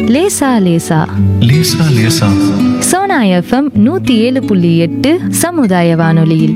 லேசா லேசா லேசா லேசா சோனா எஃப்எம் நூத்தி ஏழு புள்ளி எட்டு சமுதாய வானொலியில்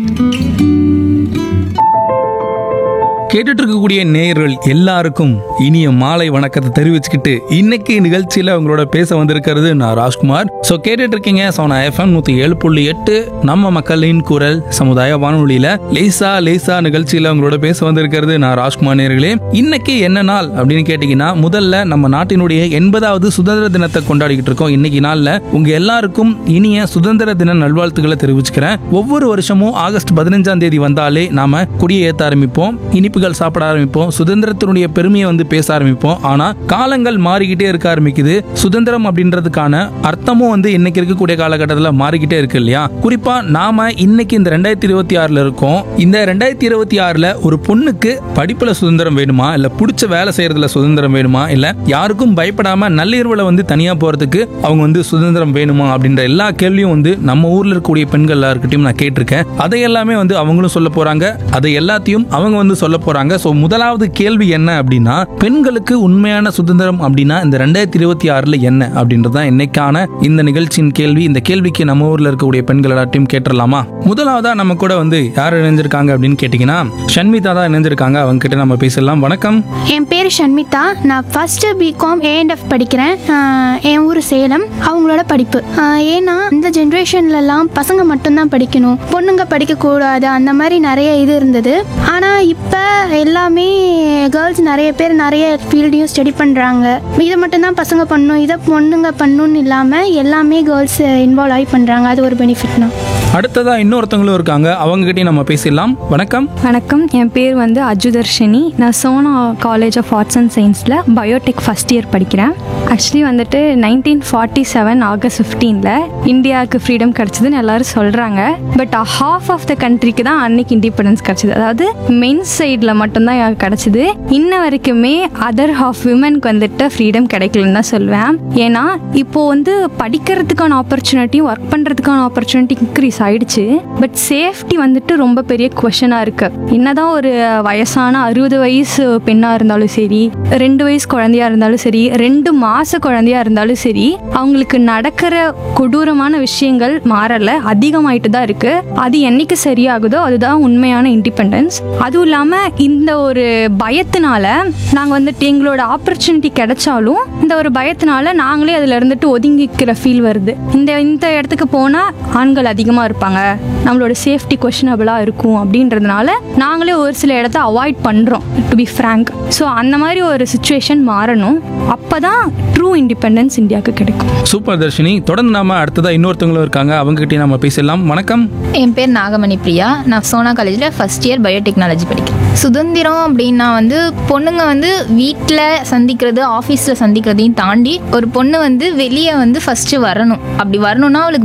கேட்டுட்டு இருக்கக்கூடிய நேயர்கள் எல்லாருக்கும் இனிய மாலை வணக்கத்தை தெரிவிச்சுக்கிட்டு இன்னைக்கு நிகழ்ச்சியில உங்களோட பேச வந்திருக்கிறது நான் ராஜ்குமார் ஸோ கேட்டுட்டு இருக்கீங்க சோனா எஃப்எம் நூத்தி ஏழு புள்ளி எட்டு நம்ம மக்களின் குரல் சமுதாய வானொலியில லேசா லேசா நிகழ்ச்சியில உங்களோட பேச வந்திருக்கிறது நான் ராஜ்குமார் நேயர்களே இன்னைக்கு என்ன நாள் அப்படின்னு கேட்டீங்கன்னா முதல்ல நம்ம நாட்டினுடைய எண்பதாவது சுதந்திர தினத்தை கொண்டாடிக்கிட்டு இருக்கோம் இன்னைக்கு நாள்ல உங்க எல்லாருக்கும் இனிய சுதந்திர தின நல்வாழ்த்துக்களை தெரிவிச்சுக்கிறேன் ஒவ்வொரு வருஷமும் ஆகஸ்ட் பதினஞ்சாம் தேதி வந்தாலே நாம கொடியை ஏத்த ஆரம்பிப்போம் இனிப்புகள் சாப்பிட ஆரம்பிப்போம் சுதந்திரத்தினுடைய பெருமையை வந்து பேச ஆரம்பிப்போம் ஆனா காலங்கள் மாறிக்கிட்டே இருக்க ஆரம்பிக்குது சுதந்திரம் அப்படின்றதுக்கான அர்த்தமும் வந்து இன்னைக்கு இருக்கக்கூடிய காலகட்டத்தில் மாறிக்கிட்டே இருக்கு இல்லையா குறிப்பா நாம இன்னைக்கு இந்த ரெண்டாயிரத்தி இருபத்தி ஆறுல இருக்கோம் இந்த ரெண்டாயிரத்தி இருபத்தி ஆறுல ஒரு பொண்ணுக்கு படிப்புல சுதந்திரம் வேணுமா இல்ல பிடிச்ச வேலை செய்யறதுல சுதந்திரம் வேணுமா இல்ல யாருக்கும் பயப்படாம நள்ளிரவுல வந்து தனியா போறதுக்கு அவங்க வந்து சுதந்திரம் வேணுமா அப்படின்ற எல்லா கேள்வியும் வந்து நம்ம ஊர்ல இருக்கக்கூடிய பெண்கள் எல்லாருக்கிட்டையும் நான் கேட்டிருக்கேன் அதை எல்லாமே வந்து அவங்களும் சொல்ல போறாங்க அதை எல்லாத்தையும் அவங்க வந்து சொல்ல போறாங்க ஸோ முதலாவது கேள்வி என்ன அப்படின்னா பெண்களுக்கு உண்மையான சுதந்திரம் அப்படின்னா இந்த ரெண்டாயிரத்தி இருபத்தி ஆறுல என்ன அப்படின்றது தான் இன்னைக்கான இந்த நிகழ்ச்சியின் கேள்வி இந்த கேள்விக்கு நம்ம ஊர்ல இருக்கக்கூடிய பெண்கள் எல்லாத்தையும் கேட்டுடலாமா முதலாவதா நம்ம கூட வந்து யார் இணைஞ்சிருக்காங்க அப்படின்னு கேட்டீங்கன்னா ஷண்மிதா தான் இணைஞ்சிருக்காங்க அவங்க கிட்ட நம்ம பேசலாம் வணக்கம் என் பேர் ஷண்மிதா நான் ஃபஸ்ட்டு பிகாம் ஏஎன்எஃப் படிக்கிறேன் ஆஹ் என் ஊர் சேலம் அவங்களோட படிப்பு ஆஹ் ஏன்னா இந்த ஜென்ரேஷன்லலாம் பசங்க மட்டும்தான் படிக்கணும் பொண்ணுங்க படிக்கக்கூடாது அந்த மாதிரி நிறைய இது இருந்தது ஆனால் இப்போ எல்லாமே கேர்ள்ஸ் நிறைய பேர் நிறைய ஃபீல்டையும் ஸ்டடி பண்ணுறாங்க இதை மட்டும்தான் பசங்க பண்ணணும் இதை பொண்ணுங்க பண்ணணும்னு இல்லாமல் எல்லாமே கேர்ள்ஸ் இன்வால்வ் ஆகி பண்ணுறாங்க அது ஒரு பெனிஃபிட்னா அடுத்ததா இன்னொருத்தவங்களும் இருக்காங்க அவங்க கிட்டயும் நம்ம பேசிடலாம் வணக்கம் வணக்கம் என் பேர் வந்து அஜுதர்ஷினி நான் Sona college of arts and சயின்ஸில் பயோடெக் ஃபஸ்ட் இயர் படிக்கிறேன் ஆக்சுவலி வந்துட்டு நைன்டீன் ஃபார்ட்டி செவன் ஆகஸ்ட் ஃபிஃப்டீனில் இந்தியாவுக்கு ஃப்ரீடம் கிடச்சிதுன்னு எல்லாரும் சொல்கிறாங்க பட் ஹாஃப் ஆஃப் த கண்ட்ரிக்கு தான் அன்னைக்கு இண்டிபெண்டன்ஸ் கிடச்சிது அதாவது மெயின் சைடில் மட்டும்தான் எனக்கு கிடச்சிது இன்ன வரைக்குமே அதர் ஹாஃப் விமனுக்கு வந்துட்டு ஃப்ரீடம் கிடைக்கலன்னு தான் சொல்லுவேன் ஏன்னா இப்போ வந்து படிக்கிறதுக்கான ஆப்பர்ச்சுனிட்டி ஒர்க் பண்ணுறதுக்கான ஆப்பர்ச்சுனிட்டி இன்க்ரீஸ் ஆயிடுச்சு பட் சேஃப்டி வந்துட்டு ரொம்ப பெரிய கொஷனாக இருக்கு என்னதான் ஒரு வயசான அறுபது வயசு பெண்ணாக இருந்தாலும் சரி ரெண்டு வயசு குழந்தையா இருந்தாலும் சரி ரெண்டு மாச குழந்தையா இருந்தாலும் சரி அவங்களுக்கு நடக்கிற கொடூரமான விஷயங்கள் மாறல அதிகமாயிட்டு தான் இருக்கு அது என்னைக்கு சரியாகுதோ அதுதான் உண்மையான இண்டிபெண்டன்ஸ் அதுவும் இல்லாமல் இந்த ஒரு பயத்தினால நாங்கள் வந்துட்டு எங்களோட ஆப்பர்ச்சுனிட்டி கிடைச்சாலும் இந்த ஒரு பயத்தினால நாங்களே அதில் இருந்துட்டு ஒதுங்கிக்கிற ஃபீல் வருது இந்த இந்த இடத்துக்கு போனால் ஆண்கள் அதிகமாக இருப்பாங்க நம்மளோட சேஃப்டி கொஷனபிளாக இருக்கும் அப்படின்றதுனால நாங்களே ஒரு சில இடத்த அவாய்ட் பண்ணுறோம் டு பி ஃப்ரேங்க் ஸோ அந்த மாதிரி ஒரு சுச்சுவேஷன் மாறணும் அப்போ தான் ட்ரூ இண்டிபெண்டன்ஸ் இந்தியாவுக்கு கிடைக்கும் சூப்பர் தர்ஷினி தொடர்ந்து நாம அடுத்ததா இன்னொருத்தவங்களும் இருக்காங்க அவங்க கிட்டயும் நம்ம பேசலாம் வணக்கம் என் பேர் நாகமணி பிரியா நான் சோனா காலேஜில் ஃபஸ்ட் இயர் பயோடெக்னாலஜி படிக்கிறேன் சுதந்திரம் அப்படின்னா வந்து பொண்ணுங்க வந்து வீட்டில் சந்திக்கிறது ஆஃபீஸில் சந்திக்கிறதையும் தாண்டி ஒரு பொண்ணு வந்து வெளியே வந்து ஃபஸ்ட்டு வரணும் அப்படி வரணும்னா அவளுக்கு